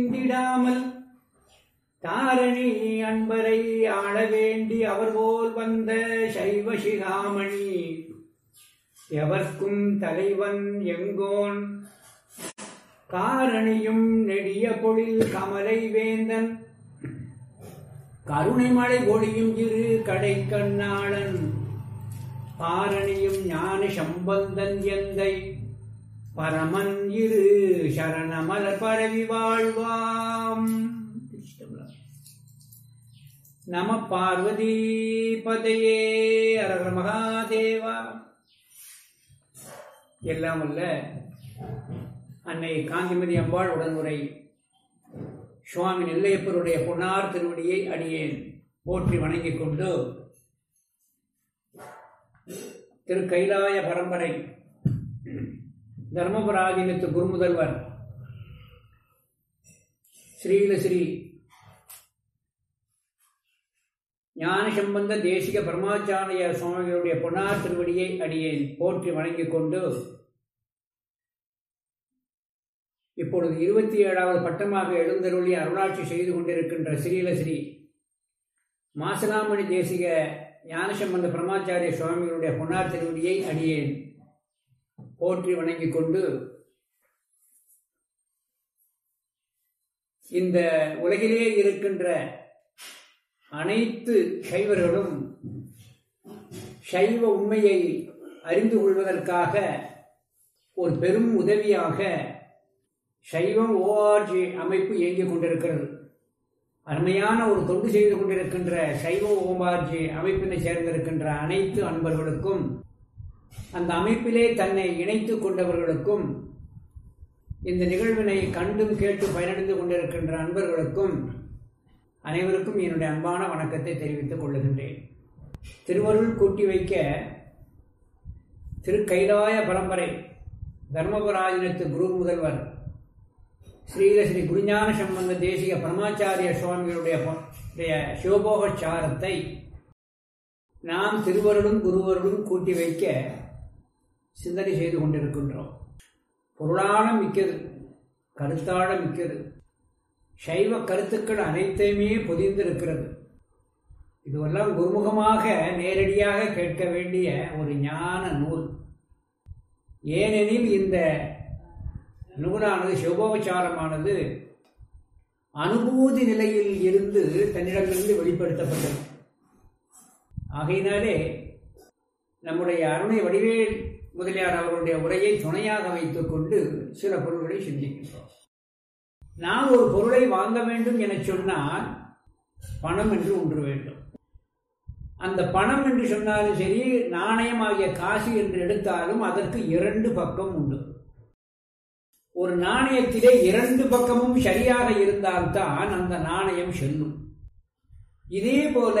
சிந்திடாமல் தாரணி அன்பரை ஆள வேண்டி அவர்போல் வந்த சைவ சிகாமணி எவர்க்கும் தலைவன் எங்கோன் காரணியும் நெடிய பொழில் கமலை வேந்தன் கருணைமழை பொழியும் இரு கடை கண்ணாளன் பாரணியும் ஞான சம்பந்தன் எந்தை பரமன் இரு சரணமலர் பரவி வாழ்வாம் நம பார்வதி பதையே அரகர மகாதேவா எல்லாம் அல்ல அன்னை காந்திமதி அம்பாள் உடனுரை சுவாமி நெல்லையப்பருடைய பொன்னார் திருவடியை அடியேன் போற்றி வணங்கிக் கொண்டு திரு கைலாய பரம்பரை தர்மபுராதீனத்து குருமுதல்வர் ஸ்ரீலஸ்ரீ ஞான சம்பந்த தேசிக பரமாச்சாரிய சுவாமிகளுடைய பொன்னார் திருவடியை அடியேன் போற்றி வணங்கிக் கொண்டு இப்பொழுது இருபத்தி ஏழாவது பட்டமாக எழுந்தருளி அருளாட்சி செய்து கொண்டிருக்கின்ற ஸ்ரீலஸ்ரீ மாசலாமணி தேசிக ஞானசம்பந்த பிரமாச்சாரிய சுவாமிகளுடைய பொன்னார் திருவடியை அடியேன் போற்றி வணங்கிக் கொண்டு இந்த உலகிலே இருக்கின்ற அனைத்து சைவர்களும் சைவ உண்மையை அறிந்து கொள்வதற்காக ஒரு பெரும் உதவியாக சைவம் ஓஆர்ஜி அமைப்பு இயங்கிக் கொண்டிருக்கிறது அருமையான ஒரு தொண்டு செய்து கொண்டிருக்கின்ற சைவ ஓஆர்ஜி அமைப்பினை சேர்ந்திருக்கின்ற அனைத்து அன்பர்களுக்கும் அந்த அமைப்பிலே தன்னை இணைத்துக் கொண்டவர்களுக்கும் இந்த நிகழ்வினை கண்டும் கேட்டு பயனடைந்து கொண்டிருக்கின்ற அன்பர்களுக்கும் அனைவருக்கும் என்னுடைய அன்பான வணக்கத்தை தெரிவித்துக் கொள்ளுகின்றேன் திருவருள் கூட்டி வைக்க திருக்கைலாய பரம்பரை தர்மபுராஜனத்து குரு முதல்வர் ஸ்ரீலஸ்ரீ குருஞான சம்பந்த தேசிய பரமாச்சாரிய சுவாமிகளுடைய சிவபோகச்சாரத்தை நாம் திருவருளும் குருவருளும் கூட்டி வைக்க சிந்தனை செய்து கொண்டிருக்கின்றோம் பொருளான மிக்கது கருத்தாழ மிக்கது சைவ கருத்துக்கள் அனைத்தையுமே பொதிந்திருக்கிறது இதுவெல்லாம் குருமுகமாக நேரடியாக கேட்க வேண்டிய ஒரு ஞான நூல் ஏனெனில் இந்த நூலானது சிவபோபச்சாரமானது அனுபூதி நிலையில் இருந்து தன்னிடமிருந்து வெளிப்படுத்தப்பட்டது ஆகையினாலே நம்முடைய அருணை வடிவேல் முதலியார் அவர்களுடைய உரையை துணையாக வைத்துக் கொண்டு சில பொருள்களை சிந்திக்கின்றோம் நாம் ஒரு பொருளை வாங்க வேண்டும் என சொன்னால் பணம் என்று ஒன்று வேண்டும் அந்த பணம் என்று சொன்னாலும் சரி நாணயமாகிய காசு என்று எடுத்தாலும் அதற்கு இரண்டு பக்கம் உண்டு ஒரு நாணயத்திலே இரண்டு பக்கமும் சரியாக இருந்தால்தான் அந்த நாணயம் செல்லும் இதே போல